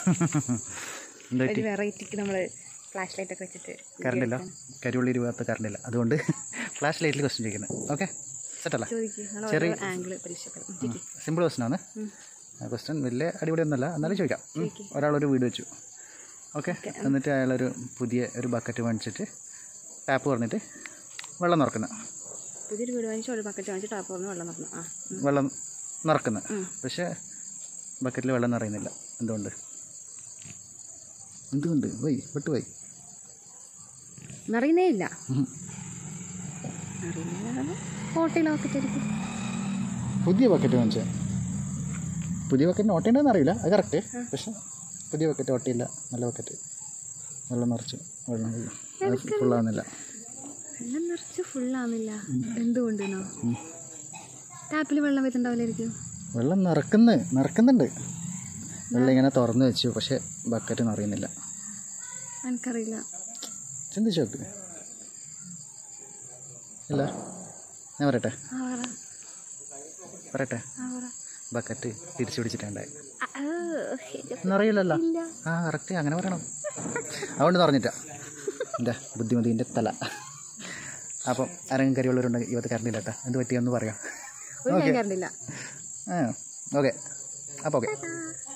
എന്താ ഒരു വെറൈറ്റിക്ക് നമ്മൾ ഫ്ലാഷ് ലൈറ്റ് ഒക്കെ വെച്ചിട്ട് കറണ്ട് ഇല്ല കരിയുള്ളി രൂപത്ത് കറണ്ട് ഇല്ല അതുകൊണ്ട് ഫ്ലാഷ് ലൈറ്റിൽ ക്വസ്റ്റ്യൻ ചോദിക്കുന്നത് ഓക്കെ സെറ്റല്ല ചോദിക്കും നമ്മൾ ചെറിയ- ഓരോ ആംഗിൾ പരീക്ഷകൾ സിമ്പിൾ ക്വസ്റ്റൻ ആണ് ക്വസ്റ്റ്യൻ വലിയ അടിപൊളി ഒന്നുമല്ല എന്നാലും ചോദിക്കാം ഉം. ഒരാളൊരു വീട് വെച്ചു ഓക്കെ എന്നിട്ട് അയാളൊരു പുതിയ ഒരു ബക്കറ്റ് മേടിച്ചിട്ട് ടാപ്പ് പറഞ്ഞിട്ട് വെള്ളം നിറക്കുന്നത് പുതിയൊരു വീട് വാങ്ങിച്ച് ഒരു ബക്കറ്റ് വാങ്ങിച്ച് ടാപ്പ് പറഞ്ഞ് വെള്ളം നടന്നു ആ ഉം. വെള്ളം നിറക്കുന്നത് ഉം. പക്ഷേ ബക്കറ്റിൽ വെള്ളം നിറയുന്നില്ല എന്തുകൊണ്ട് എന്തുകൊണ്ട് വൈ വിട്ടു പോയി നിറയുന്നേ ഇല്ല ഉം. അറിയുന്നില്ല ഫോട്ടോയിലോ ബക്കറ്റ് ആയിരിക്കും പുതിയ ബക്കറ്റ് വാങ്ങിച്ചത് പുതിയ ബക്കറ്റിന് ഓട്ടേണ്ടതെന്ന് അറിയില്ല അത് കറക്റ്റ് പക്ഷെ പുതിയ ബക്കറ്റ് ഓട്ടയില്ല നല്ല ബക്കറ്റ് വെള്ളം നിറച്ചു വെള്ളം അത് ഫുള്ളാകുന്നില്ല വെള്ളം നിറച്ച് ഫുള്ളാവുന്നില്ല എന്തുകൊണ്ടെന്നോ ടാപ്പിൽ വെള്ളം വരുന്നുണ്ടാവില്ലായിരിക്കും വെള്ളം നിറക്കുന്നു നിറക്കുന്നുണ്ട് വെള്ളം ഇങ്ങനെ തുറന്നു വെച്ചു പക്ഷെ ബക്കറ്റ് നിറയുന്നില്ല എനിക്കറിയില്ല ചിന്തിച്ചു നോക്ക് ഇല്ല ഞാൻ പറയട്ടെ ആ പറ പറയട്ടെ ആ പറ ബക്കറ്റ് തിരിച്ചു പിടിച്ചിട്ടുണ്ടായി ആ, ആ, ശരി. നിറയില്ലല്ലോ ഇല്ല ആ കറക്റ്റ് അങ്ങനെ പറയണം അതുകൊണ്ട് പറഞ്ഞിട്ടാ എൻ്റെ ബുദ്ധിമതിൻ്റെ തല അപ്പം ആരെങ്കിലും കരിയുള്ളവരുണ്ടെങ്കിൽ ഇവത്ത് കറണ്ടില്ല കേട്ടോ എന്ത് പറ്റിയെന്ന് പറയാം ഒരു ടൈം കറണ്ടില്ല ആ ഓക്കെ അപ്പോൾ ഓക്കെ